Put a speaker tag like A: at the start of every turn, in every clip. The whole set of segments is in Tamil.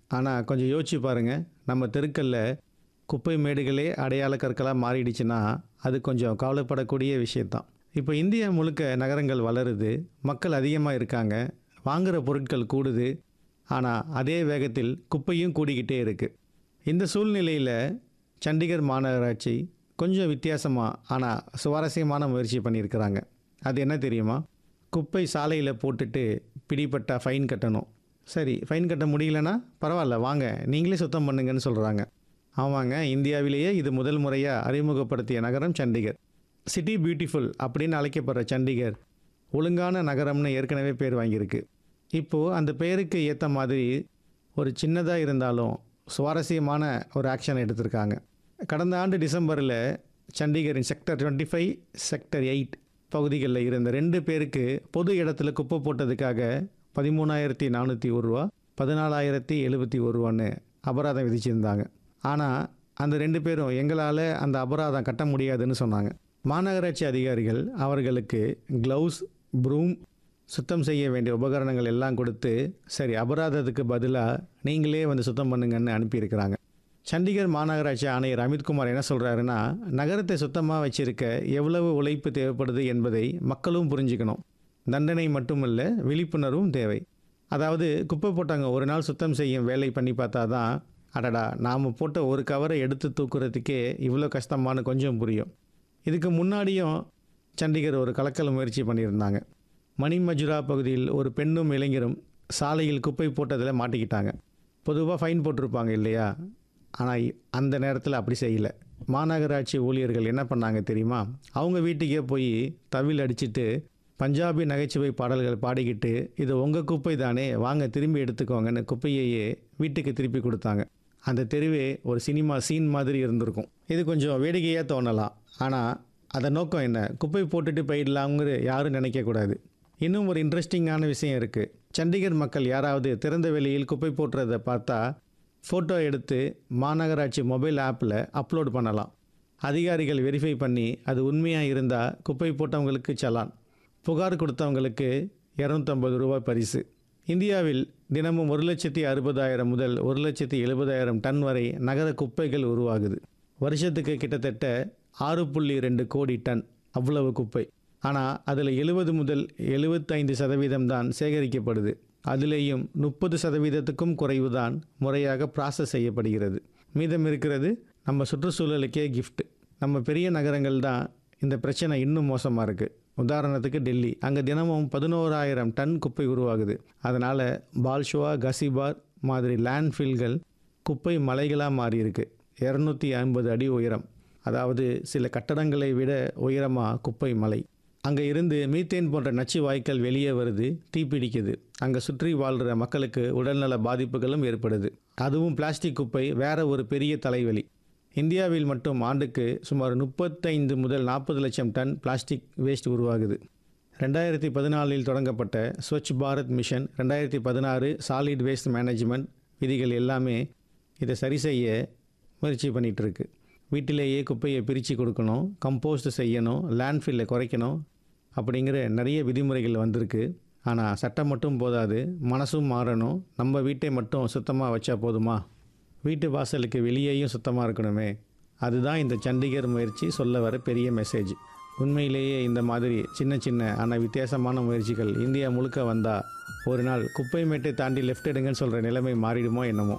A: ஆனால் கொஞ்சம் யோசிச்சு பாருங்கள் நம்ம தெருக்களில் குப்பை மேடுகளே அடையாள கற்களாக மாறிடுச்சுன்னா அது கொஞ்சம் கவலைப்படக்கூடிய விஷயந்தான் இப்போ இந்தியா முழுக்க நகரங்கள் வளருது மக்கள் அதிகமாக இருக்காங்க வாங்குகிற பொருட்கள் கூடுது ஆனால் அதே வேகத்தில் குப்பையும் கூடிக்கிட்டே இருக்குது இந்த சூழ்நிலையில் சண்டிகர் மாநகராட்சி கொஞ்சம் வித்தியாசமாக ஆனால் சுவாரஸ்யமான முயற்சி பண்ணியிருக்கிறாங்க அது என்ன தெரியுமா குப்பை சாலையில் போட்டுட்டு பிடிப்பட்டா ஃபைன் கட்டணும் சரி ஃபைன் கட்ட முடியலன்னா பரவாயில்ல வாங்க நீங்களே சுத்தம் பண்ணுங்கன்னு சொல்கிறாங்க ஆமாங்க இந்தியாவிலேயே இது முதல் முறையாக அறிமுகப்படுத்திய நகரம் சண்டிகர் சிட்டி பியூட்டிஃபுல் அப்படின்னு அழைக்கப்படுற சண்டிகர் ஒழுங்கான நகரம்னு ஏற்கனவே பேர் வாங்கியிருக்கு இப்போது அந்த பெயருக்கு ஏற்ற மாதிரி ஒரு சின்னதாக இருந்தாலும் சுவாரஸ்யமான ஒரு ஆக்ஷன் எடுத்திருக்காங்க கடந்த ஆண்டு டிசம்பரில் சண்டிகரின் sector twenty five sector eight பகுதிகளில் இருந்த ரெண்டு பேருக்கு பொது இடத்துல குப்பை போட்டதுக்காக பதிமூணாயிரத்தி நானூற்றி ஒரு ரூபா பதினாலாயிரத்தி எழுபத்தி ஒரு ரூபான்னு அபராதம் விதிச்சிருந்தாங்க ஆனால் அந்த ரெண்டு பேரும் எங்களால் அந்த அபராதம் கட்ட முடியாதுன்னு சொன்னாங்க மாநகராட்சி அதிகாரிகள் அவர்களுக்கு க்ளவுஸ் ப்ரூம் சுத்தம் செய்ய வேண்டிய உபகரணங்கள் எல்லாம் கொடுத்து சரி அபராதத்துக்கு பதிலாக நீங்களே வந்து சுத்தம் பண்ணுங்கன்னு அனுப்பியிருக்கிறாங்க சண்டிகர் மாநகராட்சி ஆணையர் அமித்குமார் என்ன சொல்கிறாருன்னா நகரத்தை சுத்தமாக வச்சிருக்க எவ்வளவு உழைப்பு தேவைப்படுது என்பதை மக்களும் புரிஞ்சுக்கணும் தண்டனை மட்டுமல்ல விழிப்புணர்வும் தேவை அதாவது குப்பை போட்டாங்க ஒரு நாள் சுத்தம் செய்யும் வேலை பண்ணி பார்த்தா தான் அடடா நாம் போட்ட ஒரு கவரை எடுத்து தூக்குறதுக்கே இவ்வளோ கஷ்டமானு கொஞ்சம் புரியும் இதுக்கு முன்னாடியும் சண்டிகர் ஒரு கலக்கல் முயற்சி பண்ணியிருந்தாங்க மணிமஜுரா பகுதியில் ஒரு பெண்ணும் இளைஞரும் சாலையில் குப்பை போட்டதில் மாட்டிக்கிட்டாங்க பொதுவாக ஃபைன் போட்டிருப்பாங்க இல்லையா ஆனால் அந்த நேரத்தில் அப்படி செய்யலை மாநகராட்சி ஊழியர்கள் என்ன பண்ணாங்க தெரியுமா அவங்க வீட்டுக்கே போய் தவில் அடிச்சிட்டு பஞ்சாபி நகைச்சுவை பாடல்கள் பாடிக்கிட்டு இது உங்கள் குப்பை தானே வாங்க திரும்பி எடுத்துக்கோங்கன்னு குப்பையையே வீட்டுக்கு திருப்பி கொடுத்தாங்க அந்த தெருவே ஒரு சினிமா சீன் மாதிரி இருந்திருக்கும் இது கொஞ்சம் வேடிக்கையாக தோணலாம் ஆனால் அதன் நோக்கம் என்ன குப்பை போட்டுட்டு போயிடலாங்கிற யாரும் நினைக்கக்கூடாது இன்னும் ஒரு இன்ட்ரெஸ்டிங்கான விஷயம் இருக்குது சண்டிகர் மக்கள் யாராவது திறந்த வெளியில் குப்பை போட்டுறதை பார்த்தா ஃபோட்டோ எடுத்து மாநகராட்சி மொபைல் ஆப்பில் அப்லோட் பண்ணலாம் அதிகாரிகள் வெரிஃபை பண்ணி அது உண்மையாக இருந்தால் குப்பை போட்டவங்களுக்கு சலான் புகார் கொடுத்தவங்களுக்கு இரநூத்தம்பது ரூபாய் பரிசு இந்தியாவில் தினமும் ஒரு லட்சத்தி அறுபதாயிரம் முதல் ஒரு லட்சத்தி எழுபதாயிரம் டன் வரை நகர குப்பைகள் உருவாகுது வருஷத்துக்கு கிட்டத்தட்ட ஆறு புள்ளி ரெண்டு கோடி டன் அவ்வளவு குப்பை ஆனால் அதில் எழுபது முதல் எழுபத்தைந்து சதவீதம் தான் சேகரிக்கப்படுது அதிலேயும் முப்பது சதவீதத்துக்கும் குறைவு தான் முறையாக ப்ராசஸ் செய்யப்படுகிறது மீதம் இருக்கிறது நம்ம சுற்றுச்சூழலுக்கே கிஃப்ட் நம்ம பெரிய நகரங்கள் தான் இந்த பிரச்சனை இன்னும் மோசமாக இருக்குது உதாரணத்துக்கு டெல்லி அங்கே தினமும் பதினோராயிரம் டன் குப்பை உருவாகுது அதனால் பால்ஷுவா கசிபார் மாதிரி லேண்ட்ஃபில்கள் குப்பை மலைகளாக மாறியிருக்கு இரநூத்தி ஐம்பது அடி உயரம் அதாவது சில கட்டடங்களை விட உயரமாக குப்பை மலை அங்கே இருந்து மீத்தேன் போன்ற நச்சு வாய்க்கால் வெளியே வருது தீப்பிடிக்குது அங்கே சுற்றி வாழ்கிற மக்களுக்கு உடல்நல பாதிப்புகளும் ஏற்படுது அதுவும் பிளாஸ்டிக் குப்பை வேற ஒரு பெரிய தலைவலி இந்தியாவில் மட்டும் ஆண்டுக்கு சுமார் முப்பத்தைந்து முதல் நாற்பது லட்சம் டன் பிளாஸ்டிக் வேஸ்ட் உருவாகுது ரெண்டாயிரத்தி பதினாலில் தொடங்கப்பட்ட ஸ்வச் பாரத் மிஷன் ரெண்டாயிரத்தி பதினாறு சாலிட் வேஸ்ட் மேனேஜ்மெண்ட் விதிகள் எல்லாமே இதை சரி செய்ய முயற்சி பண்ணிகிட்டு இருக்கு வீட்டிலேயே குப்பையை பிரித்து கொடுக்கணும் கம்போஸ்ட் செய்யணும் லேண்ட்ஃபில்லை குறைக்கணும் அப்படிங்கிற நிறைய விதிமுறைகள் வந்திருக்கு ஆனால் சட்டம் மட்டும் போதாது மனசும் மாறணும் நம்ம வீட்டை மட்டும் சுத்தமாக வச்சா போதுமா வீட்டு வாசலுக்கு வெளியேயும் சுத்தமாக இருக்கணுமே அதுதான் இந்த சண்டிகர் முயற்சி சொல்ல வர பெரிய மெசேஜ் உண்மையிலேயே இந்த மாதிரி சின்ன சின்ன ஆனால் வித்தியாசமான முயற்சிகள் இந்தியா முழுக்க வந்தால் ஒரு நாள் குப்பை மேட்டை தாண்டி லெஃப்ட் எடுங்கன்னு சொல்கிற நிலைமை மாறிடுமோ என்னமோ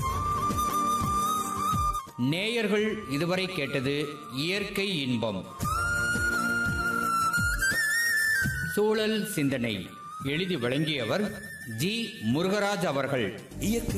B: நேயர்கள் இதுவரை கேட்டது இயற்கை இன்பம் சூழல் சிந்தனை எழுதி வழங்கியவர் ஜி முருகராஜ் அவர்கள்
C: இயற்கை